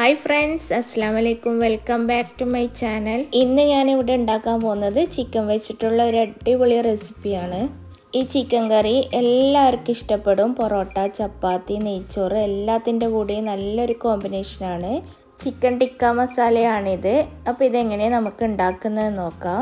hi friends അസ്സാം വലൈക്കും welcome back to my channel ഇന്ന് ഞാനിവിടെ ഉണ്ടാക്കാൻ പോകുന്നത് ചിക്കൻ വെച്ചിട്ടുള്ള ഒരു അടിപൊളി റെസിപ്പിയാണ് ഈ ചിക്കൻ കറി എല്ലാവർക്കും ഇഷ്ടപ്പെടും പൊറോട്ട ചപ്പാത്തി നെയ്ച്ചോറ് എല്ലാത്തിൻ്റെ കൂടെയും നല്ലൊരു കോമ്പിനേഷനാണ് ചിക്കൻ ടിക്ക മസാലയാണിത് അപ്പോൾ ഇതെങ്ങനെ നമുക്ക് ഉണ്ടാക്കുന്നത് നോക്കാം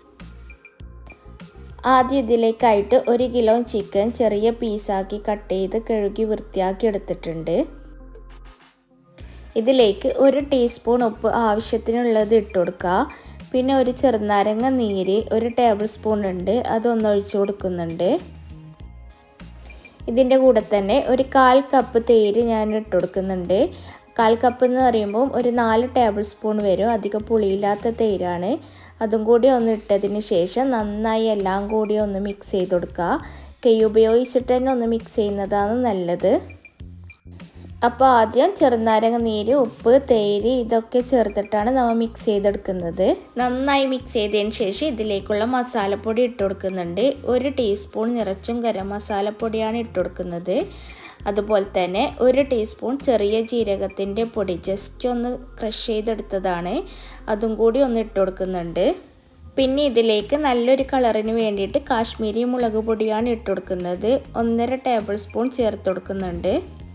ആദ്യം ഇതിലേക്കായിട്ട് ഒരു കിലോ ചിക്കൻ ചെറിയ പീസാക്കി കട്ട് ചെയ്ത് കഴുകി വൃത്തിയാക്കി എടുത്തിട്ടുണ്ട് ഇതിലേക്ക് ഒരു ടീസ്പൂൺ ഉപ്പ് ആവശ്യത്തിനുള്ളത് ഇട്ട് കൊടുക്കുക പിന്നെ ഒരു ചെറുനാരങ്ങ നീര് ഒരു ടേബിൾ സ്പൂൺ ഉണ്ട് അതൊന്ന് ഒഴിച്ചു കൊടുക്കുന്നുണ്ട് ഇതിൻ്റെ കൂടെ തന്നെ ഒരു കാൽ കപ്പ് തേര് ഞാൻ ഇട്ട് കൊടുക്കുന്നുണ്ട് കാൽ കപ്പ് എന്ന് പറയുമ്പോൾ ഒരു നാല് ടേബിൾ സ്പൂൺ വരും അധികം പുളിയില്ലാത്ത തേരാണ് അതും കൂടി ഒന്ന് ഇട്ടതിന് ശേഷം നന്നായി എല്ലാം കൂടി ഒന്ന് മിക്സ് ചെയ്ത് കൊടുക്കുക കൈ ഉപയോഗിച്ചിട്ട് തന്നെ ഒന്ന് മിക്സ് ചെയ്യുന്നതാണ് നല്ലത് അപ്പോൾ ആദ്യം ചെറുനാരങ്ങ നീര് ഉപ്പ് തേര് ഇതൊക്കെ ചേർത്തിട്ടാണ് നമ്മൾ മിക്സ് ചെയ്തെടുക്കുന്നത് നന്നായി മിക്സ് ചെയ്തതിന് ശേഷം ഇതിലേക്കുള്ള മസാലപ്പൊടി ഇട്ട് കൊടുക്കുന്നുണ്ട് ഒരു ടീസ്പൂൺ നിറച്ചും ഗരം മസാലപ്പൊടിയാണ് ഇട്ട് കൊടുക്കുന്നത് അതുപോലെ തന്നെ ഒരു ടീസ്പൂൺ ചെറിയ ജീരകത്തിൻ്റെ പൊടി ജസ്റ്റ് ഒന്ന് ക്രഷ് ചെയ്തെടുത്തതാണ് അതും കൂടി ഒന്ന് ഇട്ട് കൊടുക്കുന്നുണ്ട് പിന്നെ ഇതിലേക്ക് നല്ലൊരു കളറിന് വേണ്ടിയിട്ട് കാശ്മീരി മുളക് പൊടിയാണ് ഇട്ട് കൊടുക്കുന്നത് ഒന്നര ടേബിൾ സ്പൂൺ ചേർത്ത് കൊടുക്കുന്നുണ്ട്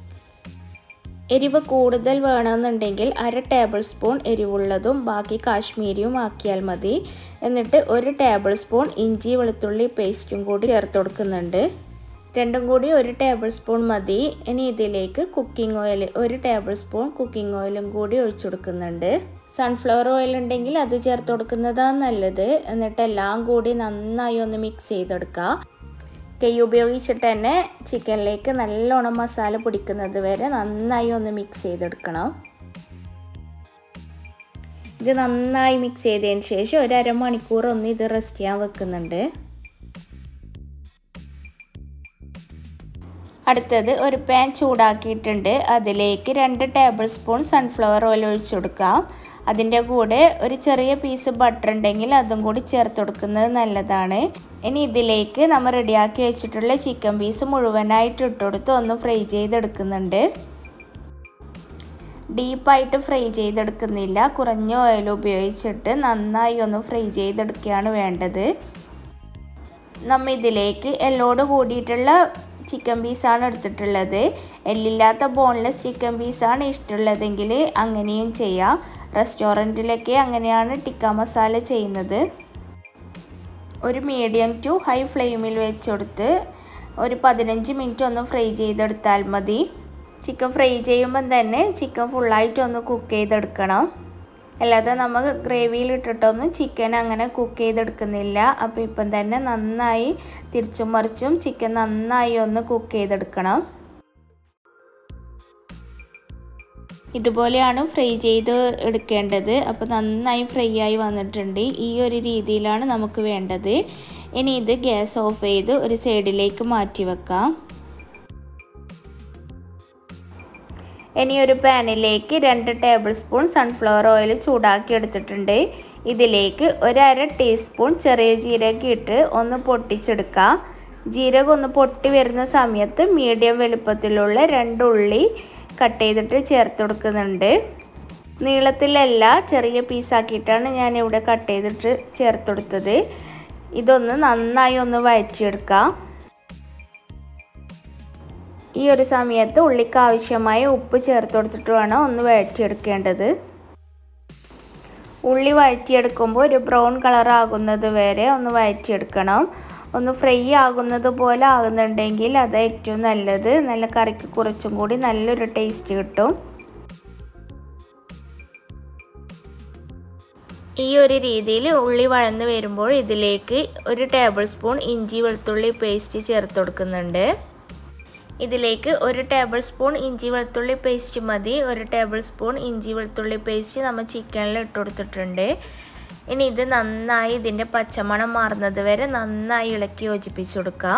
എരിവ് കൂടുതൽ വേണമെന്നുണ്ടെങ്കിൽ അര ടേബിൾ സ്പൂൺ എരിവുള്ളതും ബാക്കി കാശ്മീരിയും ആക്കിയാൽ മതി എന്നിട്ട് ഒരു ടേബിൾ സ്പൂൺ ഇഞ്ചി വെളുത്തുള്ളി പേസ്റ്റും കൂടി ചേർത്ത് കൊടുക്കുന്നുണ്ട് രണ്ടും കൂടി ഒരു ടേബിൾ സ്പൂൺ മതി ഇനി ഇതിലേക്ക് കുക്കിംഗ് ഓയിൽ ഒരു ടേബിൾ സ്പൂൺ കുക്കിംഗ് ഓയിലും കൂടി ഒഴിച്ചു കൊടുക്കുന്നുണ്ട് സൺഫ്ലവർ ഓയിൽ ഉണ്ടെങ്കിൽ അത് ചേർത്ത് കൊടുക്കുന്നതാണ് നല്ലത് എന്നിട്ട് എല്ലാം കൂടി നന്നായി ഒന്ന് മിക്സ് ചെയ്തെടുക്കുക കൈ ഉപയോഗിച്ചിട്ട് തന്നെ ചിക്കനിലേക്ക് നല്ലോണം മസാല പിടിക്കുന്നത് വരെ നന്നായി ഒന്ന് മിക്സ് ചെയ്തെടുക്കണം ഇത് നന്നായി മിക്സ് ചെയ്തതിന് ശേഷം ഒരു അരമണിക്കൂർ ഒന്ന് ഇത് റെസ്റ്റ് ചെയ്യാൻ വെക്കുന്നുണ്ട് അടുത്തത് ഒരു പാൻ ചൂടാക്കിയിട്ടുണ്ട് അതിലേക്ക് രണ്ട് ടേബിൾ സ്പൂൺ സൺഫ്ലവർ ഓയിൽ ഒഴിച്ചു കൊടുക്കാം അതിൻ്റെ കൂടെ ഒരു ചെറിയ പീസ് ബട്ടർ ഉണ്ടെങ്കിൽ അതും കൂടി ചേർത്ത് കൊടുക്കുന്നത് നല്ലതാണ് ഇനി ഇതിലേക്ക് നമ്മൾ റെഡിയാക്കി വെച്ചിട്ടുള്ള ചിക്കൻ പീസ് മുഴുവനായിട്ട് ഇട്ടുകൊടുത്ത് ഒന്ന് ഫ്രൈ ചെയ്തെടുക്കുന്നുണ്ട് ഡീപ്പായിട്ട് ഫ്രൈ ചെയ്തെടുക്കുന്നില്ല കുറഞ്ഞ ഓയിൽ ഉപയോഗിച്ചിട്ട് നന്നായി ഒന്ന് ഫ്രൈ ചെയ്തെടുക്കുകയാണ് വേണ്ടത് നമ്മൾ ഇതിലേക്ക് എല്ലോട് കൂടിയിട്ടുള്ള ചിക്കൻ പീസാണ് എടുത്തിട്ടുള്ളത് എല്ലില്ലാത്ത ബോൺലെസ് ചിക്കൻ പീസാണ് ഇഷ്ടമുള്ളതെങ്കിൽ അങ്ങനെയും ചെയ്യാം റെസ്റ്റോറൻറ്റിലൊക്കെ അങ്ങനെയാണ് ടിക്ക മസാല ചെയ്യുന്നത് ഒരു മീഡിയം ടു ഹൈ ഫ്ലെയിമിൽ വെച്ചെടുത്ത് ഒരു പതിനഞ്ച് മിനിറ്റ് ഒന്ന് ഫ്രൈ ചെയ്തെടുത്താൽ മതി ചിക്കൻ ഫ്രൈ ചെയ്യുമ്പം തന്നെ ചിക്കൻ ഫുള്ളായിട്ട് ഒന്ന് കുക്ക് ചെയ്തെടുക്കണം അല്ലാതെ നമ്മൾ ഗ്രേവിയിൽ ഇട്ടിട്ടൊന്നും ചിക്കൻ അങ്ങനെ കുക്ക് ചെയ്തെടുക്കുന്നില്ല അപ്പോൾ ഇപ്പം തന്നെ നന്നായി തിരിച്ചും മറിച്ചും ചിക്കൻ നന്നായി ഒന്ന് കുക്ക് ചെയ്തെടുക്കണം ഇതുപോലെയാണ് ഫ്രൈ ചെയ്ത് എടുക്കേണ്ടത് അപ്പോൾ നന്നായി ഫ്രൈ ആയി വന്നിട്ടുണ്ട് ഈ ഒരു രീതിയിലാണ് നമുക്ക് വേണ്ടത് ഇനി ഇത് ഗ്യാസ് ഓഫ് ചെയ്ത് ഒരു സൈഡിലേക്ക് മാറ്റി വെക്കാം ഇനി ഒരു പാനിലേക്ക് രണ്ട് ടേബിൾ സ്പൂൺ സൺഫ്ലവർ ഓയിൽ ചൂടാക്കി എടുത്തിട്ടുണ്ട് ഇതിലേക്ക് ഒരു അര ടീസ്പൂൺ ചെറിയ ജീരകം ഇട്ട് ഒന്ന് പൊട്ടിച്ചെടുക്കാം ജീരകം ഒന്ന് പൊട്ടി വരുന്ന സമയത്ത് മീഡിയം വലുപ്പത്തിലുള്ള രണ്ട് ഉള്ളി കട്ട് ചെയ്തിട്ട് ചേർത്ത് കൊടുക്കുന്നുണ്ട് നീളത്തിലല്ല ചെറിയ പീസാക്കിയിട്ടാണ് ഞാൻ ഇവിടെ കട്ട് ചെയ്തിട്ട് ചേർത്ത് കൊടുത്തത് ഇതൊന്ന് നന്നായി ഒന്ന് വഴറ്റിയെടുക്കാം ഈ ഒരു സമയത്ത് ഉള്ളിക്ക് ആവശ്യമായ ഉപ്പ് ചേർത്ത് കൊടുത്തിട്ട് വേണം ഒന്ന് വഴറ്റിയെടുക്കേണ്ടത് ഉള്ളി വഴറ്റിയെടുക്കുമ്പോൾ ഒരു ബ്രൗൺ കളർ ആകുന്നത് വരെ ഒന്ന് വഴറ്റിയെടുക്കണം ഒന്ന് ഫ്രൈ ആകുന്നത് പോലെ ആകുന്നുണ്ടെങ്കിൽ അത് ഏറ്റവും നല്ലത് നല്ല കറിക്ക് കുറച്ചും കൂടി നല്ലൊരു ടേസ്റ്റ് കിട്ടും ഈ ഒരു രീതിയിൽ ഉള്ളി വഴന്ന് വരുമ്പോൾ ഇതിലേക്ക് ഒരു ടേബിൾ സ്പൂൺ ഇഞ്ചി വെളുത്തുള്ളി പേസ്റ്റ് ചേർത്ത് കൊടുക്കുന്നുണ്ട് ഇതിലേക്ക് ഒരു ടേബിൾ സ്പൂൺ ഇഞ്ചി വെളുത്തുള്ളി പേസ്റ്റ് മതി ഒരു ടേബിൾ സ്പൂൺ ഇഞ്ചി വെളുത്തുള്ളി പേസ്റ്റ് നമ്മൾ ചിക്കനിൽ ഇട്ട് കൊടുത്തിട്ടുണ്ട് ഇനി ഇത് നന്നായി ഇതിൻ്റെ പച്ചമണം മാറുന്നത് വരെ നന്നായി ഇളക്കി യോജിപ്പിച്ച് കൊടുക്കുക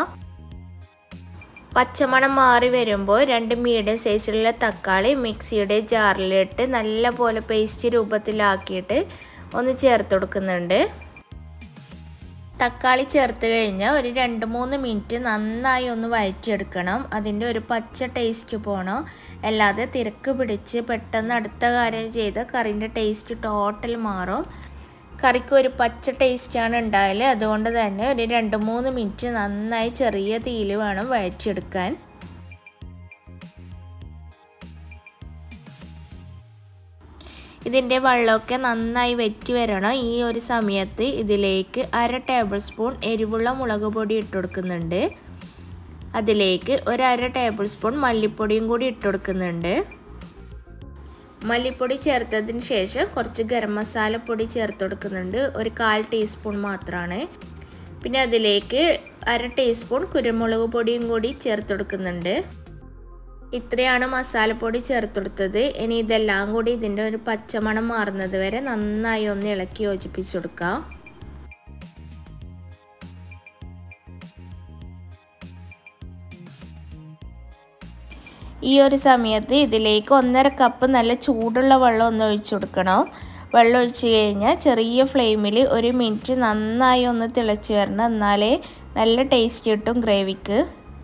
പച്ചമണം മാറി വരുമ്പോൾ രണ്ട് മീഡിയം സൈസിലുള്ള തക്കാളി മിക്സിയുടെ ജാറിലിട്ട് നല്ല പോലെ പേസ്റ്റ് രൂപത്തിലാക്കിയിട്ട് ഒന്ന് ചേർത്ത് കൊടുക്കുന്നുണ്ട് തക്കാളി ചേർത്ത് കഴിഞ്ഞാൽ ഒരു രണ്ട് മൂന്ന് മിനിറ്റ് നന്നായി ഒന്ന് വഴറ്റിയെടുക്കണം അതിൻ്റെ ഒരു പച്ച ടേസ്റ്റ് പോകണം അല്ലാതെ തിരക്ക് പിടിച്ച് പെട്ടെന്ന് അടുത്ത കാര്യം ചെയ്ത് കറിൻ്റെ ടേസ്റ്റ് ടോട്ടൽ മാറും കറിക്ക് ഒരു പച്ച ടേസ്റ്റാണ് ഉണ്ടായാൽ അതുകൊണ്ട് തന്നെ ഒരു രണ്ട് മൂന്ന് മിനിറ്റ് നന്നായി ചെറിയ തീയിൽ വേണം വഴറ്റിയെടുക്കാൻ ഇതിൻ്റെ വെള്ളമൊക്കെ നന്നായി വറ്റി വരണം ഈ ഒരു സമയത്ത് ഇതിലേക്ക് അര ടേബിൾ സ്പൂൺ എരിവുള്ള മുളക് പൊടി ഇട്ട് കൊടുക്കുന്നുണ്ട് അതിലേക്ക് ഒരു അര ടേബിൾ സ്പൂൺ മല്ലിപ്പൊടിയും കൂടി ഇട്ട് കൊടുക്കുന്നുണ്ട് മല്ലിപ്പൊടി ചേർത്തതിന് ശേഷം കുറച്ച് ഗരം മസാല പൊടി ചേർത്ത് കൊടുക്കുന്നുണ്ട് ഒരു കാൽ ടീസ്പൂൺ മാത്രമാണ് പിന്നെ അതിലേക്ക് അര ടീസ്പൂൺ കുരുമുളക് പൊടിയും കൂടി ചേർത്ത് കൊടുക്കുന്നുണ്ട് ഇത്രയാണ് മസാലപ്പൊടി ചേർത്ത് കൊടുത്തത് ഇനി ഇതെല്ലാം കൂടി ഇതിൻ്റെ ഒരു പച്ചമണം മാറുന്നത് വരെ നന്നായി ഒന്ന് ഇളക്കി യോജിപ്പിച്ച് കൊടുക്കാം ഈ ഒരു സമയത്ത് ഇതിലേക്ക് ഒന്നര കപ്പ് നല്ല ചൂടുള്ള വെള്ളം ഒന്ന് ഒഴിച്ചു കൊടുക്കണം വെള്ളം ഒഴിച്ച് കഴിഞ്ഞാൽ ചെറിയ ഫ്ലെയിമിൽ ഒരു മിനിറ്റ് നന്നായി ഒന്ന് തിളച്ച് വരണം എന്നാലേ നല്ല ടേസ്റ്റ് കിട്ടും ഗ്രേവിക്ക്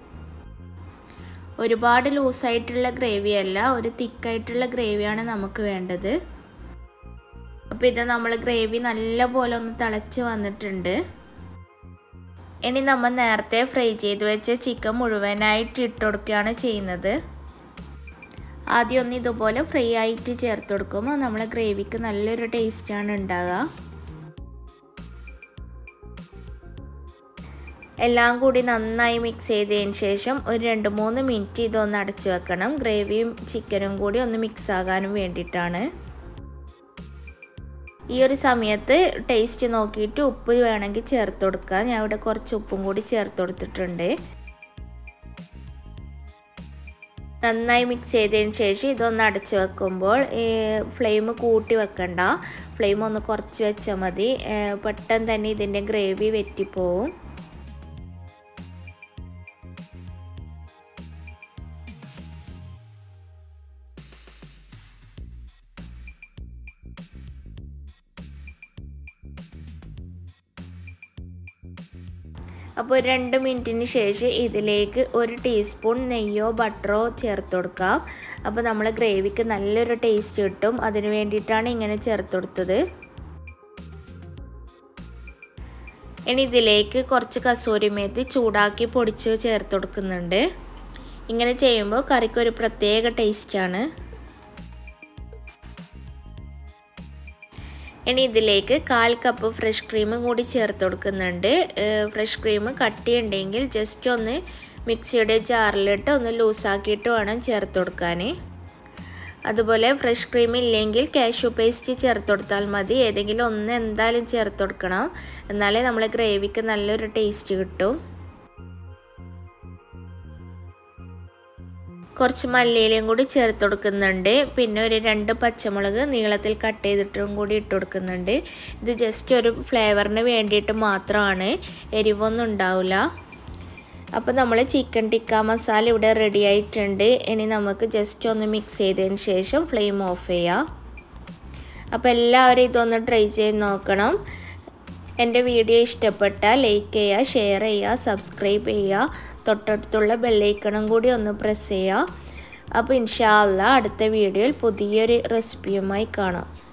ഒരുപാട് ലൂസായിട്ടുള്ള ഗ്രേവി അല്ല ഒരു തിക്കായിട്ടുള്ള ഗ്രേവിയാണ് നമുക്ക് വേണ്ടത് അപ്പോൾ ഇത് നമ്മൾ ഗ്രേവി നല്ല പോലെ ഒന്ന് തിളച്ച് വന്നിട്ടുണ്ട് ഇനി നമ്മൾ നേരത്തെ ഫ്രൈ ചെയ്ത് വെച്ച ചിക്കൻ മുഴുവനായിട്ട് ഇട്ട് കൊടുക്കുകയാണ് ചെയ്യുന്നത് ആദ്യം ഒന്ന് ഇതുപോലെ ഫ്രൈ ആയിട്ട് ചേർത്ത് കൊടുക്കുമ്പോൾ നമ്മളെ ഗ്രേവിക്ക് നല്ലൊരു ടേസ്റ്റാണ് ഉണ്ടാകുക എല്ലാം കൂടി നന്നായി മിക്സ് ചെയ്തതിന് ശേഷം ഒരു രണ്ട് മൂന്ന് മിനിറ്റ് ഇതൊന്ന് അടച്ചു വെക്കണം ഗ്രേവിയും ചിക്കനും കൂടി ഒന്ന് മിക്സ് ആകാനും വേണ്ടിയിട്ടാണ് ഈ ഒരു സമയത്ത് ടേസ്റ്റ് നോക്കിയിട്ട് ഉപ്പ് വേണമെങ്കിൽ ചേർത്ത് കൊടുക്കുക ഞാൻ ഇവിടെ കുറച്ച് ഉപ്പും കൂടി ചേർത്ത് കൊടുത്തിട്ടുണ്ട് നന്നായി മിക്സ് ചെയ്തതിന് ശേഷം ഇതൊന്ന് അടച്ചു വെക്കുമ്പോൾ ഫ്ലെയിം കൂട്ടി വെക്കണ്ട ഫ്ലെയിം ഒന്ന് കുറച്ച് വെച്ചാൽ മതി പെട്ടെന്ന് തന്നെ ഇതിൻ്റെ ഗ്രേവി വെറ്റിപ്പോവും അപ്പോൾ രണ്ട് മിനിറ്റിന് ശേഷം ഇതിലേക്ക് ഒരു ടീസ്പൂൺ നെയ്യോ ബട്ടറോ ചേർത്ത് കൊടുക്കാം അപ്പോൾ നമ്മൾ ഗ്രേവിക്ക് നല്ലൊരു ടേസ്റ്റ് കിട്ടും അതിന് വേണ്ടിയിട്ടാണ് ഇങ്ങനെ ചേർത്ത് കൊടുത്തത് ഇനി ഇതിലേക്ക് കുറച്ച് കസൂരി മേത്തി ചൂടാക്കി പൊടിച്ച് ചേർത്ത് കൊടുക്കുന്നുണ്ട് ഇങ്ങനെ ചെയ്യുമ്പോൾ കറിക്കൊരു പ്രത്യേക ടേസ്റ്റാണ് ഇനി ഇതിലേക്ക് കാൽ കപ്പ് ഫ്രഷ് ക്രീം കൂടി ചേർത്ത് കൊടുക്കുന്നുണ്ട് ഫ്രഷ് ക്രീം കട്ടിയുണ്ടെങ്കിൽ ജസ്റ്റ് ഒന്ന് മിക്സിയുടെ ജാറിലിട്ട് ഒന്ന് ലൂസാക്കിയിട്ട് വേണം ചേർത്ത് കൊടുക്കാൻ അതുപോലെ ഫ്രഷ് ക്രീം ഇല്ലെങ്കിൽ കാഷ്യൂ പേസ്റ്റ് ചേർത്ത് കൊടുത്താൽ മതി ഏതെങ്കിലും ഒന്ന് എന്തായാലും ചേർത്ത് കൊടുക്കണം എന്നാലേ നമ്മളെ ഗ്രേവിക്ക് നല്ലൊരു ടേസ്റ്റ് കിട്ടും കുറച്ച് മല്ലിയിലയും കൂടി ചേർത്ത് കൊടുക്കുന്നുണ്ട് പിന്നെ ഒരു രണ്ട് പച്ചമുളക് നീളത്തിൽ കട്ട് ചെയ്തിട്ടും കൂടി ഇട്ട് കൊടുക്കുന്നുണ്ട് ഇത് ജസ്റ്റ് ഒരു ഫ്ലേവറിന് വേണ്ടിയിട്ട് മാത്രമാണ് എരിവൊന്നും ഉണ്ടാവില്ല അപ്പോൾ നമ്മൾ ചിക്കൻ ടിക്ക മസാല ഇവിടെ റെഡി ആയിട്ടുണ്ട് ഇനി നമുക്ക് ജസ്റ്റ് ഒന്ന് മിക്സ് ചെയ്തതിന് ശേഷം ഫ്ലെയിം ഓഫ് ചെയ്യാം അപ്പോൾ എല്ലാവരും ഇതൊന്ന് ട്രൈ ചെയ്ത് നോക്കണം എൻ്റെ വീഡിയോ ഇഷ്ടപ്പെട്ടാൽ ലൈക്ക് ചെയ്യുക ഷെയർ ചെയ്യുക സബ്സ്ക്രൈബ് ചെയ്യുക തൊട്ടടുത്തുള്ള ബെല്ലൈക്കണും കൂടി ഒന്ന് പ്രസ് ചെയ്യുക അപ്പോൾ ഇൻഷാല്ല അടുത്ത വീഡിയോയിൽ പുതിയൊരു റെസിപ്പിയുമായി കാണാം